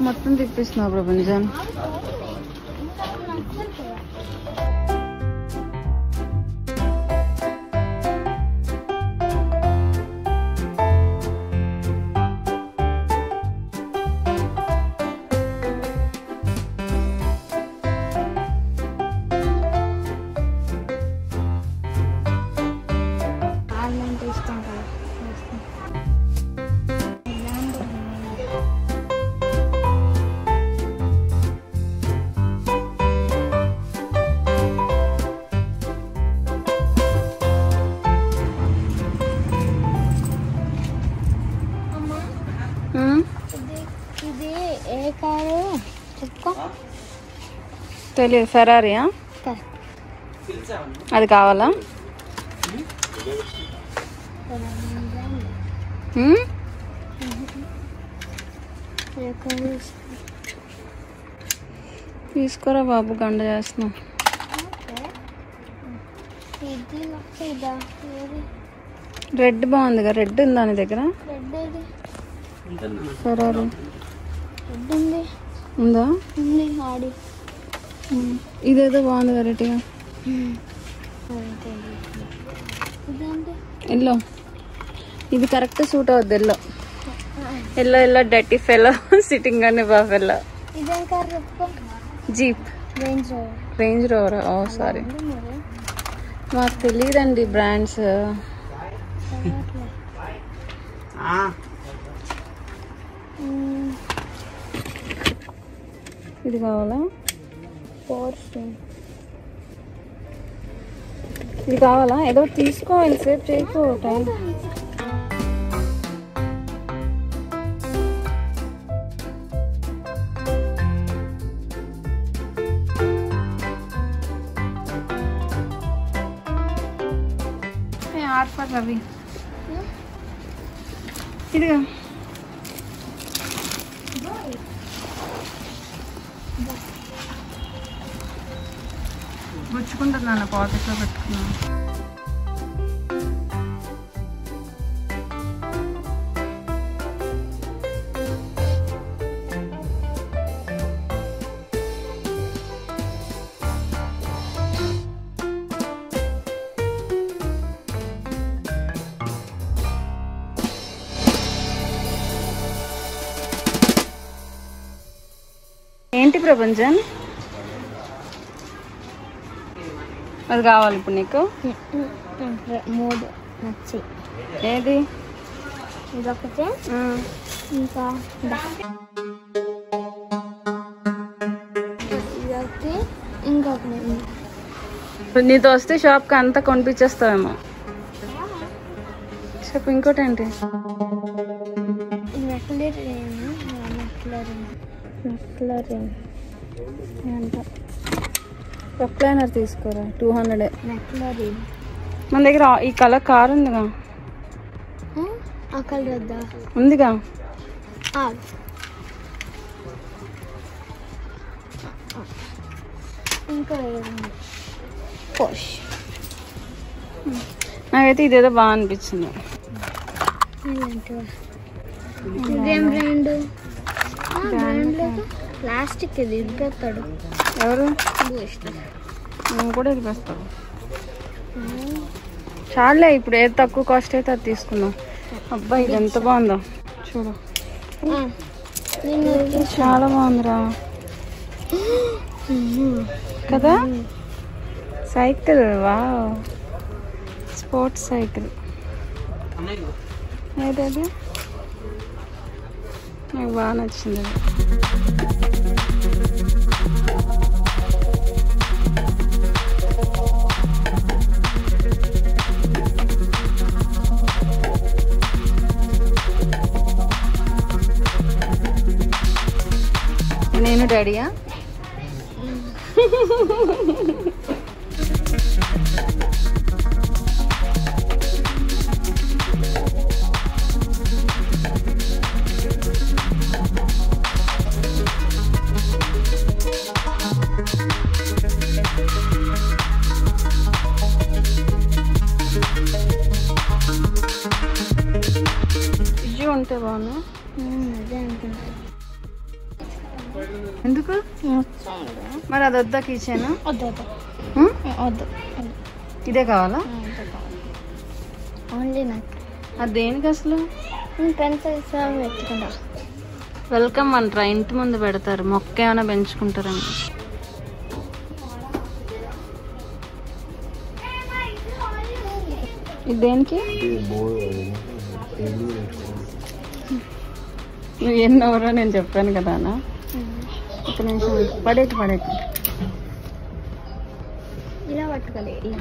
మొత్తం తిప్పిస్తున్నావు ప్రపంచం కాళ్ళంటే ఇష్టం కదా ఉమ్, ఇది ఇది ఏ కారు చెప్పుకో తెలియదు ఫెరారియా అది కావాలా ఉమ్, ఏ కారు తీసుకోరా బాబు గండ చేస్తున్నాం ఇది ఇదా ఏది రెడ్ బాగుందిగా రెడ్ ఉందా నీ దగ్గర రెడ్ ఏది ఫెరారీ రెడ్ ఉంది ఉందా ఉంది ఆడి ఉమ్, ఇదేదో బాగుంది వెరైటీగా ఇదేంటి ఎల్లో ఇది కరెక్ట్ సూట్ అవుద్ది yellow yellow yellow dirty fellow sitting అని బా ఫెల్లో ఇదేం కారు చెప్పుకో jeep Range Rover Range Rover oh sorry ఉంది మరి మాకు తెలియదండి బ్రాండ్స్ చదవట్లే. మ్మ్. ఇది కావాలా పోర్ష్ ఇది కావాలా ఏదో తీసుకో ఎంతసేపు చేయకు టైం ఆర్పర్ రవి ఇదిగా గుచ్చుకుంటున్నాను పాకెట్లో పెట్టుకున్నాను ఏంటి ప్రపంచం అది కావాలి ఇప్పుడు నీకు మూడు నచ్చి ఏది ఇదొకటి ఇంకా దా. ఇదొకటి ఇంకొకటి ఇప్పుడు నీతో వస్తే షాప్కి అంతా కొనిపించేస్తావేమో చెప్పు ఇంకోటి ఏంటి ఇది మెక్లరీన్ మెక్లరీన్ మెక్లరీన్ ఏంటో ప్రొక్లైనర్ తీసుకోరా టూ హండ్రెడ్ మెక్లరీన్ మన దగ్గర ఈ కలర్ కార్ ఉందిగా ఆ కలర్ వద్దా ఉందిగా ఆగు. ఇంకా ఏముంది పోష్ నాకైతే ఇదేదో బాగా అనిపించింది ఇదేంటి ఇదేం బ్రాండ్ బ్రాండ్ లేదు ప్లాస్టిక్ ఇది ఇరిపెత్తాడు ఎవరు బూస్ట్ నేను కూడా వెళ్ళిపోస్తాను చాలే ఇప్పుడు ఏది తక్కువ కాస్ట్ అయితే అది తీసుకుందాం అబ్బా ఇది ఎంత బాగుందో చూడు నేను చాలా బాగుందిరా కదా సైకిల్ వా స్పోర్ట్స్ సైకిల్ ఏదది నాకు బాగా నచ్చింది అది. నేను డాడీయా ఫ్రిడ్జ్ ఉంటే బాగున్నా అదే అనుకుంటా ఎందుకు నచ్చింది మరి అది వద్దా కిచెన్ వద్దు వద్దు వద్దు వద్దు ఇదే కావాలా ఓన్లీ నాకు అది దేనికి అసలు నేను పెన్సిల్స్ పెట్టుకుంటా వెల్కమ్ అంటారా ఇంటి ముందు పెడతారు మొక్క ఏమైనా పెంచుకుంటారని ఇది దేనికి నువ్వు ఎన్నవరో నేను చెప్పాను కదా అన్న ఒక నిమిషం పడేటి పడేటి ఇలా పట్టుకోవాలి ఇలా